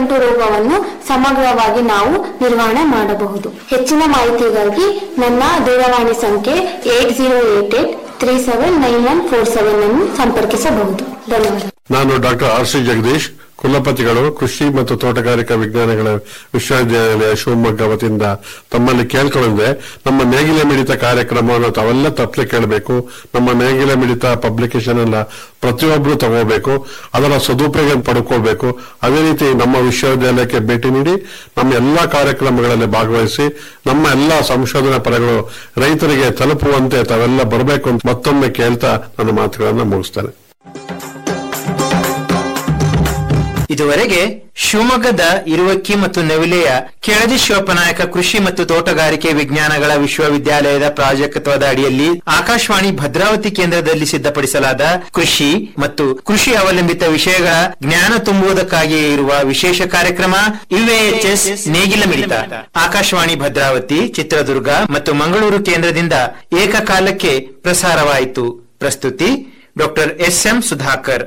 ಗಂಟು ರೋಗವನ್ನು ಸಮಗ್ರವಾಗಿ ನಾವು ನಿರ್ವಹಣೆ ಮಾಡಬಹುದು ಹೆಚ್ಚಿನ ಮಾಹಿತಿಗಾಗಿ ನನ್ನ ದೂರವಾಣಿ ಸಂಖ್ಯೆ eight zero eight eight three seven nine one four seven ಅನ್ನು ಸಂಪರ್ಕಿಸಬಹುದು ಧನ್ಯವಾದ ನಾನು ಡಾಕ್ಟರ್ ಆರ್ ಸಿ ಜಗದೀಶ್ ಕುಲಪತಿಗಳು ಕೃಷಿ ಮತ್ತು ತೋಟಗಾರಿಕಾ ವಿಜ್ಞಾನಗಳ ವಿಶ್ವವಿದ್ಯಾನಿಲಯ ಶಿವಮೊಗ್ಗ ವತಿಯಿಂದ ತಮ್ಮಲ್ಲಿ ಕೇಳ್ಕೊಂಡಿದೆ ನಮ್ಮ ನೇಗಿಲ ಮಿಡಿತ ಕಾರ್ಯಕ್ರಮವನ್ನು ತಾವೆಲ್ಲ ತಪ್ಪಲೆ ಕೇಳಬೇಕು ನಮ್ಮ ನೇಗಿಲ ಮಿಡಿತ ಪಬ್ಲಿಕೇಶನ್ ಎಲ್ಲ ಪ್ರತಿಯೊಬ್ಬರು ತಗೋಬೇಕು ಅದರ ಸದುಪಯೋಗ ಪಡ್ಕೊಳ್ಬೇಕು ಅದೇ ರೀತಿ ನಮ್ಮ ವಿಶ್ವವಿದ್ಯಾಲಯಕ್ಕೆ ಭೇಟಿ ನೀಡಿ ನಮ್ಮ ಎಲ್ಲಾ ಕಾರ್ಯಕ್ರಮಗಳಲ್ಲಿ ಭಾಗವಹಿಸಿ ನಮ್ಮ ಎಲ್ಲಾ ಸಂಶೋಧನಾ ಫಲಗಳು ರೈತರಿಗೆ ತಲುಪುವಂತೆ ತಾವೆಲ್ಲ ಬರಬೇಕು ಅಂತ ಮತ್ತೊಮ್ಮೆ ಕೇಳ್ತಾ ನನ್ನ ಮಾತುಗಳನ್ನು ಮುಗಿಸ್ತೇನೆ ಇದುವರೆಗೆ ಶಿವಮೊಗ್ಗದ ಇರುವಕ್ಕಿ ಮತ್ತು ನವಿಲೆಯ ಕೆಳದಿ ಶಿವಪ್ಪನಾಯಕ ಕೃಷಿ ಮತ್ತು ತೋಟಗಾರಿಕೆ ವಿಜ್ಞಾನಗಳ ವಿಶ್ವವಿದ್ಯಾಲಯದ ಪ್ರಾಜೆಕ್ಟ್ವದ ಅಡಿಯಲ್ಲಿ ಆಕಾಶವಾಣಿ ಭದ್ರಾವತಿ ಕೇಂದ್ರದಲ್ಲಿ ಸಿದ್ಧಪಡಿಸಲಾದ ಕೃಷಿ ಮತ್ತು ಕೃಷಿ ಅವಲಂಬಿತ ವಿಷಯಗಳ ಜ್ಞಾನ ತುಂಬುವುದಕ್ಕಾಗಿಯೇ ಇರುವ ವಿಶೇಷ ಕಾರ್ಯಕ್ರಮ ಯುಎಎಚ್ಎಸ್ ನೇಗಿಲ ಮಿಡಿತ ಆಕಾಶವಾಣಿ ಭದ್ರಾವತಿ ಚಿತ್ರದುರ್ಗ ಮತ್ತು ಮಂಗಳೂರು ಕೇಂದ್ರದಿಂದ ಏಕಕಾಲಕ್ಕೆ ಪ್ರಸಾರವಾಯಿತು ಪ್ರಸ್ತುತಿ ಡಾಕ್ಟರ್ ಎಸ್ ಎಂ ಸುಧಾಕರ್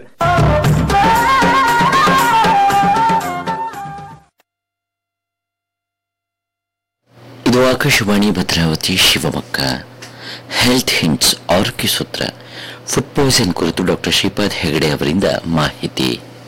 ಇದು ಆಕಾಶವಾಣಿ ಭದ್ರಾವತಿ ಶಿವಮೊಗ್ಗ ಹೆಲ್ತ್ ಹಿಂಟ್ಸ್ ಆರೋಗ್ಯ ಸೂತ್ರ ಫುಡ್ ಪಾಯ್ಸನ್ ಕುರಿತು ಡಾಕ್ಟರ್ ಶ್ರೀಪಾದ್ ಹೆಗಡೆ ಅವರಿಂದ ಮಾಹಿತಿ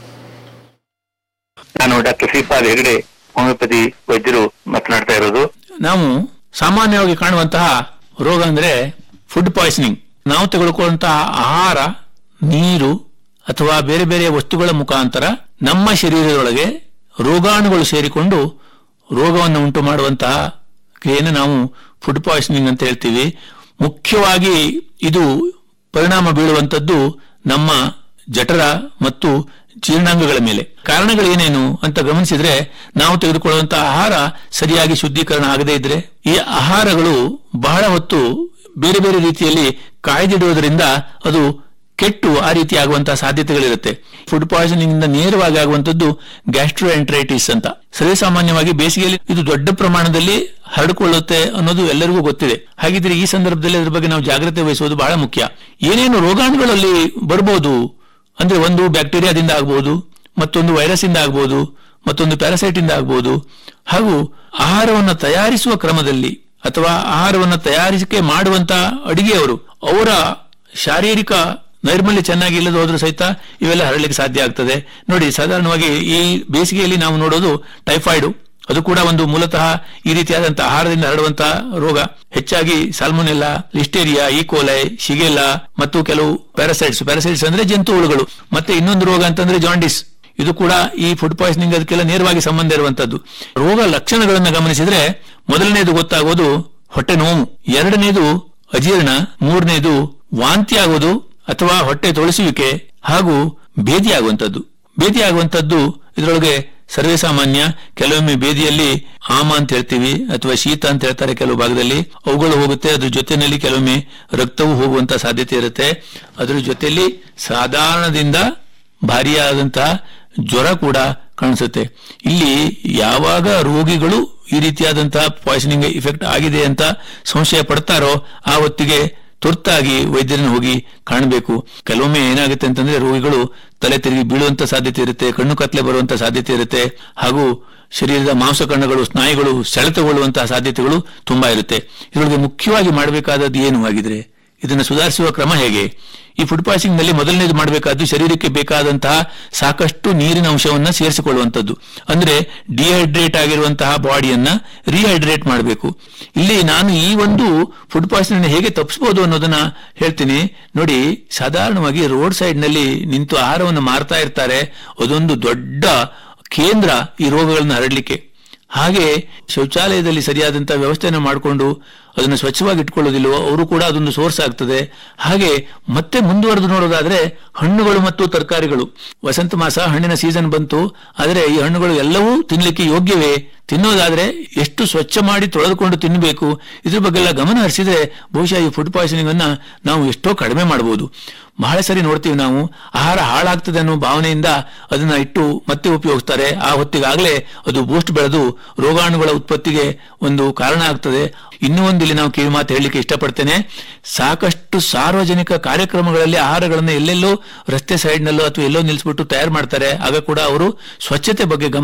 ನಾನು ಡಾಕ್ಟರ್ ಶ್ರೀಪಾದ್ ಹೆಗಡೆ ಹೋಮಿಯೋಪತಿ ವೈದ್ಯರು ಮಾತನಾಡ್ತಾ ಇರೋದು ನಾವು ಸಾಮಾನ್ಯವಾಗಿ ಕಾಣುವಂತಹ ರೋಗ ಅಂದ್ರೆ ಫುಡ್ ಪಾಯ್ಸನಿಂಗ್ ನಾವು ತೆಗೆದುಕೊಳ್ಳುವಂತಹ ಆಹಾರ ನೀರು ಅಥವಾ ಬೇರೆ ಬೇರೆ ವಸ್ತುಗಳ ಮುಖಾಂತರ ನಮ್ಮ ಶರೀರದೊಳಗೆ ರೋಗಾಣುಗಳು ಸೇರಿಕೊಂಡು ರೋಗವನ್ನು ಉಂಟು ಮಾಡುವಂತಹ ಕ್ರಿಯೆಯನ್ನು ನಾವು ಫುಡ್ ಪಾಯ್ಸನಿಂಗ್ ಅಂತ ಹೇಳ್ತೀವಿ ಮುಖ್ಯವಾಗಿ ಇದು ಪರಿಣಾಮ ಬೀಳುವಂತದ್ದು ನಮ್ಮ ಜಠರ ಮತ್ತು ಜೀರ್ಣಾಂಗಗಳ ಮೇಲೆ ಕಾರಣಗಳು ಏನೇನು ಅಂತ ಗಮನಿಸಿದ್ರೆ ನಾವು ತೆಗೆದುಕೊಳ್ಳುವಂತಹ ಆಹಾರ ಸರಿಯಾಗಿ ಶುದ್ಧೀಕರಣ ಆಗದೇ ಇದ್ರೆ ಈ ಆಹಾರಗಳು ಬಹಳ ಹೊತ್ತು ಬೇರೆ ಬೇರೆ ರೀತಿಯಲ್ಲಿ ಕಾಯ್ದಿಡುವುದರಿಂದ ಅದು ಕೆಟ್ಟು ಆ ರೀತಿ ಆಗುವಂತಹ ಸಾಧ್ಯತೆಗಳಿರುತ್ತೆ ಫುಡ್ ಪಾಯ್ಸನಿಂಗ್ ಇಂದ ನೇರವಾಗಿ ಆಗುವಂತದ್ದು ಗ್ಯಾಸ್ಟ್ರೋ ಎಂಟ್ರೈಟಿಸ್ ಅಂತ ಸರ್ವೇಸಾಮಾನ್ಯವಾಗಿ ಬೇಸಿಗೆಯಲ್ಲಿ ಇದು ದೊಡ್ಡ ಪ್ರಮಾಣದಲ್ಲಿ ಹರಡಿಕೊಳ್ಳುತ್ತೆ ಅನ್ನೋದು ಎಲ್ಲರಿಗೂ ಗೊತ್ತಿದೆ ಹಾಗಿದ್ರೆ ಈ ಸಂದರ್ಭದಲ್ಲಿ ಅದ್ರ ಬಗ್ಗೆ ನಾವು ಜಾಗ್ರತೆ ವಹಿಸುವುದು ಬಹಳ ಮುಖ್ಯ ಏನೇನು ರೋಗಾಣುಗಳಲ್ಲಿ ಬರ್ಬೋದು ಅಂದ್ರೆ ಒಂದು ಬ್ಯಾಕ್ಟೀರಿಯಾದಿಂದ ಆಗಬಹುದು ಮತ್ತೊಂದು ವೈರಸ್ ಇಂದ ಆಗಬಹುದು ಮತ್ತೊಂದು ಪ್ಯಾರಾಸೈಟ್ ಇಂದ ಆಗಬಹುದು ಹಾಗೂ ಆಹಾರವನ್ನು ತಯಾರಿಸುವ ಕ್ರಮದಲ್ಲಿ ಅಥವಾ ಆಹಾರವನ್ನು ತಯಾರಿಕೆ ಮಾಡುವಂತ ಅಡಿಗೆಯವರು ಅವರ ಶಾರೀರಿಕ ನೈರ್ಮಲ್ಯ ಚೆನ್ನಾಗಿ ಇಲ್ಲದ ಹೋದ್ರೂ ಸಹಿತ ಇವೆಲ್ಲ ಹರಡಲಿಕ್ಕೆ ಸಾಧ್ಯ ಆಗ್ತದೆ ನೋಡಿ ಸಾಧಾರಣವಾಗಿ ಈ ಬೇಸಿಗೆಯಲ್ಲಿ ನಾವು ನೋಡೋದು ಟೈಫಾಯ್ಡ್ ಅದು ಕೂಡ ಒಂದು ಮೂಲತಃ ಈ ರೀತಿಯಾದಂತಹ ಆಹಾರದಿಂದ ಹರಡುವಂತಹ ರೋಗ ಹೆಚ್ಚಾಗಿ ಸಾಲ್ಮೊನೆಲ್ಲಾ ಲಿಸ್ಟೇರಿಯಾ ಈಕೋಲೈ ಶಿಗೆಲ್ಲಾ ಮತ್ತು ಕೆಲವು ಪ್ಯಾರಾಸೈಟ್ಸ್ ಪ್ಯಾರಾಸೈಟ್ಸ್ ಅಂದ್ರೆ ಜಂತು ಹುಳುಗಳು ಮತ್ತೆ ಇನ್ನೊಂದು ರೋಗ ಅಂತಂದ್ರೆ ಜಾಂಡಿಸ್ ಇದು ಕೂಡ ಈ ಫುಡ್ ಪಾಯ್ಸನಿಂಗ್ ಅದಕ್ಕೆಲ್ಲ ನೇರವಾಗಿ ಸಂಬಂಧ ಇರುವಂತದ್ದು ರೋಗ ಲಕ್ಷಣಗಳನ್ನು ಗಮನಿಸಿದ್ರೆ ಮೊದಲನೇದು ಗೊತ್ತಾಗೋದು ಹೊಟ್ಟೆ ನೋವು ಎರಡನೇದು ಅಜೀರ್ಣ ಮೂರನೇದು ವಾಂತಿ ಆಗೋದು ಅಥವಾ ಹೊಟ್ಟೆ ತೊಳಸುವಿಕೆ ಹಾಗೂ ಭೇದಿ ಆಗುವಂತದ್ದು ಭೇದಿ ಆಗುವಂತದ್ದು ಇದರೊಳಗೆ ಸರ್ವೇ ಸಾಮಾನ್ಯ ಕೆಲವೊಮ್ಮೆ ಬೇದಿಯಲ್ಲಿ ಆಮ ಅಂತ ಹೇಳ್ತೀವಿ ಅಥವಾ ಶೀತ ಅಂತ ಹೇಳ್ತಾರೆ ಕೆಲವು ಭಾಗದಲ್ಲಿ ಅವುಗಳು ಹೋಗುತ್ತೆ ಅದ್ರ ಜೊತೆಯಲ್ಲಿ ಕೆಲವೊಮ್ಮೆ ರಕ್ತವು ಹೋಗುವಂತ ಸಾಧ್ಯತೆ ಇರುತ್ತೆ ಅದ್ರ ಜೊತೆಯಲ್ಲಿ ಸಾಧಾರಣದಿಂದ ಭಾರಿಯಾದಂತಹ ಜ್ವರ ಕೂಡ ಕಾಣಿಸುತ್ತೆ ಇಲ್ಲಿ ಯಾವಾಗ ರೋಗಿಗಳು ಈ ರೀತಿಯಾದಂತಹ ಪಾಯ್ಸನಿಂಗ್ ಇಫೆಕ್ಟ್ ಆಗಿದೆ ಅಂತ ಸಂಶಯ ಪಡ್ತಾರೋ ಆ ಹೊತ್ತಿಗೆ ತುರ್ತಾಗಿ ವೈದ್ಯರನ್ನು ಹೋಗಿ ಕಾಣಬೇಕು ಕೆಲವೊಮ್ಮೆ ಏನಾಗುತ್ತೆ ಅಂತಂದ್ರೆ ರೋಗಿಗಳು ತಲೆ ತಿರುಗಿ ಬೀಳುವಂತ ಸಾಧ್ಯತೆ ಇರುತ್ತೆ ಕಣ್ಣು ಕತ್ಲೆ ಬರುವಂತ ಸಾಧ್ಯತೆ ಇರುತ್ತೆ ಹಾಗೂ ಶರೀರದ ಮಾಂಸಕಣ್ಣಗಳು ಸ್ನಾಯುಗಳು ಸೆಳೆತಗೊಳ್ಳುವಂತಹ ಸಾಧ್ಯತೆಗಳು ತುಂಬಾ ಇರುತ್ತೆ ಇದರೊಳಗೆ ಮುಖ್ಯವಾಗಿ ಮಾಡಬೇಕಾದದ್ದು ಏನು ಆಗಿದ್ರೆ ಇದನ್ನು ಸುಧಾರಿಸುವ ಕ್ರಮ ಹೇಗೆ ಈ ಫುಡ್ ಪಾಯ್ಸಿಂಗ್ ನಲ್ಲಿ ಮೊದಲನೇದು ಮಾಡಬೇಕಾದ್ದು ಶರೀರಕ್ಕೆ ಬೇಕಾದಂತಹ ಸಾಕಷ್ಟು ನೀರಿನ ಅಂಶವನ್ನ ಸೇರಿಸಿಕೊಳ್ಳುವಂತದ್ದು ಅಂದ್ರೆ ಡಿಹೈಡ್ರೇಟ್ ಆಗಿರುವಂತಹ ಬಾಡಿಯನ್ನ ರಿಹೈಡ್ರೇಟ್ ಮಾಡಬೇಕು ಇಲ್ಲಿ ನಾನು ಈ ಒಂದು ಫುಡ್ ಪಾಯ್ಸನ್ ಹೇಗೆ ತಪ್ಪಿಸಬಹುದು ಅನ್ನೋದನ್ನ ಹೇಳ್ತೀನಿ ನೋಡಿ ಸಾಧಾರಣವಾಗಿ ರೋಡ್ ಸೈಡ್ ನಲ್ಲಿ ನಿಂತು ಆಹಾರವನ್ನು ಮಾರ್ತಾ ಇರ್ತಾರೆ ಅದೊಂದು ದೊಡ್ಡ ಕೇಂದ್ರ ಈ ರೋಗಗಳನ್ನ ಹರಡಲಿಕ್ಕೆ ಹಾಗೆ ಶೌಚಾಲಯದಲ್ಲಿ ಸರಿಯಾದಂತಹ ವ್ಯವಸ್ಥೆಯನ್ನು ಮಾಡಿಕೊಂಡು ಅದನ್ನು ಸ್ವಚ್ಛವಾಗಿ ಇಟ್ಕೊಳ್ಳೋದಿಲ್ವೋ ಅವರು ಕೂಡ ಅದೊಂದು ಸೋರ್ಸ್ ಆಗ್ತದೆ ಹಾಗೆ ಮತ್ತೆ ಮುಂದುವರೆದು ನೋಡೋದಾದ್ರೆ ಹಣ್ಣುಗಳು ಮತ್ತು ತರಕಾರಿಗಳು ವಸಂತ ಮಾಸ ಹಣ್ಣಿನ ಸೀಸನ್ ಬಂತು ಆದರೆ ಈ ಹಣ್ಣುಗಳು ಎಲ್ಲವೂ ತಿನ್ನಲಿಕ್ಕೆ ಯೋಗ್ಯವೇ ತಿನ್ನೋದಾದ್ರೆ ಎಷ್ಟು ಸ್ವಚ್ಛ ಮಾಡಿ ತೊಳೆದುಕೊಂಡು ತಿನ್ನಬೇಕು ಇದ್ರ ಬಗ್ಗೆ ಎಲ್ಲ ಗಮನ ಹರಿಸಿದ್ರೆ ಬಹುಶಃ ಈ ಫುಡ್ ಪಾಯ್ಸನಿಂಗ್ ಅನ್ನ ನಾವು ಎಷ್ಟೋ ಕಡಿಮೆ ಮಾಡಬಹುದು ಬಹಳ ಸರಿ ನೋಡ್ತೀವಿ ನಾವು ಆಹಾರ ಹಾಳಾಗ್ತದೆ ಅನ್ನೋ ಭಾವನೆಯಿಂದ ಅದನ್ನ ಇಟ್ಟು ಮತ್ತೆ ಉಪಯೋಗಿಸ್ತಾರೆ ಆ ಹೊತ್ತಿಗಾಗಲೇ ಅದು ಬೂಸ್ಟ್ ಬೆಳೆದು ರೋಗಾಣುಗಳ ಉತ್ಪತ್ತಿಗೆ ಒಂದು ಕಾರಣ ಆಗ್ತದೆ ಇನ್ನೂ ಒಂದು ಇಲ್ಲಿ ನಾವು ಕಿವಿ ಮಾತು ಹೇಳಲಿಕ್ಕೆ ಇಷ್ಟಪಡ್ತೇನೆ ಸಾಕಷ್ಟು ಸಾರ್ವಜನಿಕ ಕಾರ್ಯಕ್ರಮಗಳಲ್ಲಿ ಆಹಾರಗಳನ್ನು ಎಲ್ಲೆಲ್ಲೋ ರಸ್ತೆ ಸೈಡ್ನಲ್ಲೋ ಅಥವಾ ಎಲ್ಲೋ ನಿಲ್ಲಿಸ್ಬಿಟ್ಟು ತಯಾರು ಮಾಡ್ತಾರೆ ಆಗ ಕೂಡ ಅವರು ಸ್ವಚ್ಛತೆ ಬಗ್ಗೆ ಗಮನ